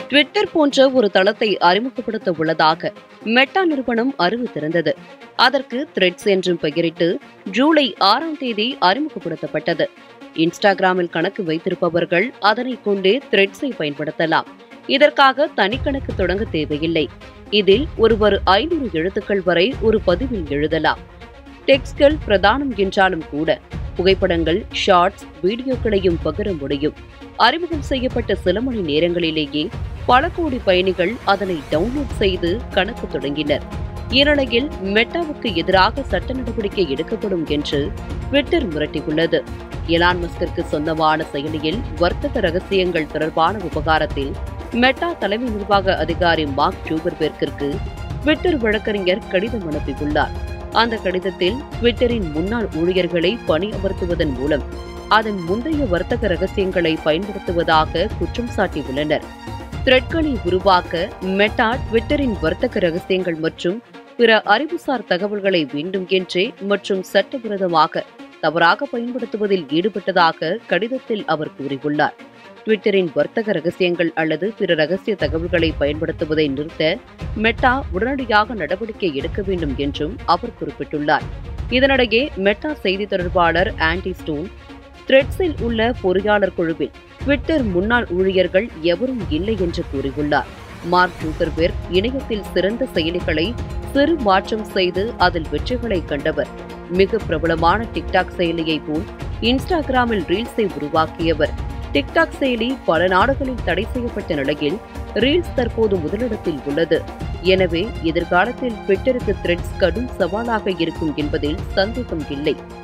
Twitter போன்ற ஒரு தளத்தை அறிமுகப்படுத்த உள்ளதாக மெட்டா நிறுவனம் அறிவித்திருந்தது அதற்கு த்ரெட்ஸ் என்றும் பெயரிட்டு ஜூலை ஆறாம் தேதி அறிமுகப்படுத்தப்பட்டது இன்ஸ்டாகிராமில் கணக்கு வைத்திருப்பவர்கள் அதனை கொண்டே த்ரெட்ஸை பயன்படுத்தலாம் இதற்காக தனிக்கணக்கு தொடங்க தேவையில்லை இதில் ஒருவர் ஐநூறு எழுத்துக்கள் வரை ஒரு பதிவில் எழுதலாம் டெக்ஸ்ட்கள் பிரதானம் என்றாலும் கூட புகைப்படங்கள் ஷார்ட்ஸ் வீடியோக்களையும் பகிர முடியும் அறிமுகம் செய்யப்பட்ட சில மணி நேரங்களிலேயே பல கோடி பயணிகள் அதனை டவுன்லோட் செய்து கணக்கு தொடங்கினர் இந்நிலையில் மெட்டாவுக்கு எதிராக சட்ட நடவடிக்கை எடுக்கப்படும் என்று ட்விட்டர் மிரட்டியுள்ளது எலான் மஸ்கிற்கு சொந்தமான செயலியில் வர்த்தக ரகசியங்கள் தொடர்பான விவகாரத்தில் மெட்டா தலைமை நிர்வாக அதிகாரி மார்க் ஜூபர்பெர்க்கிற்கு ட்விட்டர் வழக்கறிஞர் கடிதம் அனுப்பியுள்ளார் அந்த கடிதத்தில் ட்விட்டரின் முன்னாள் ஊழியர்களை பணியமர்த்துவதன் மூலம் அதன் முந்தைய வர்த்தக ரகசியங்களை பயன்படுத்துவதாக குற்றம் சாட்டியுள்ளனர் த்ரெட்களை உருவாக்க மெட்டா ட்விட்டரின் வர்த்தக ரகசியங்கள் மற்றும் பிற அறிவுசார் தகவல்களை வேண்டும் என்றே மற்றும் சட்டவிரோதமாக தவறாக பயன்படுத்துவதில் ஈடுபட்டதாக கடிதத்தில் அவர் கூறியுள்ளார் ட்விட்டரின் வர்த்தக ரகசியங்கள் அல்லது பிற ரகசிய தகவல்களை பயன்படுத்துவதை நிறுத்த மெட்டா உடனடியாக நடவடிக்கை எடுக்க வேண்டும் என்றும் அவர் குறிப்பிட்டுள்ளார் இதனிடையே மெட்டா செய்தி தொடர்பாளர் ஆண்டி ஸ்டோன் த்ரெட்ஸில் உள்ள பொறியாளர் குழுவில் ட்விட்டர் முன்னாள் ஊழியர்கள் எவரும் இல்லை என்று கூறியுள்ளார் மார்க் ஜூக்கர்பெர்க் இணையத்தில் சிறந்த செயலிகளை சிறு மாற்றம் செய்து அதில் வெற்றிகளை கண்டவர் மிக பிரபலமான டிக்டாக் செயலியை போல் இன்ஸ்டாகிராமில் ரீல்ஸை உருவாக்கியவர் டிக்டாக் செயலி பல நாடுகளில் தடை செய்யப்பட்ட நிலையில் ரீல்ஸ் தற்போது முதலிடத்தில் உள்ளது எனவே எதிர்காலத்தில் ட்விட்டருக்கு த்ரெட்ஸ் கடும் சவாலாக இருக்கும் என்பதில் சந்தேகம் இல்லை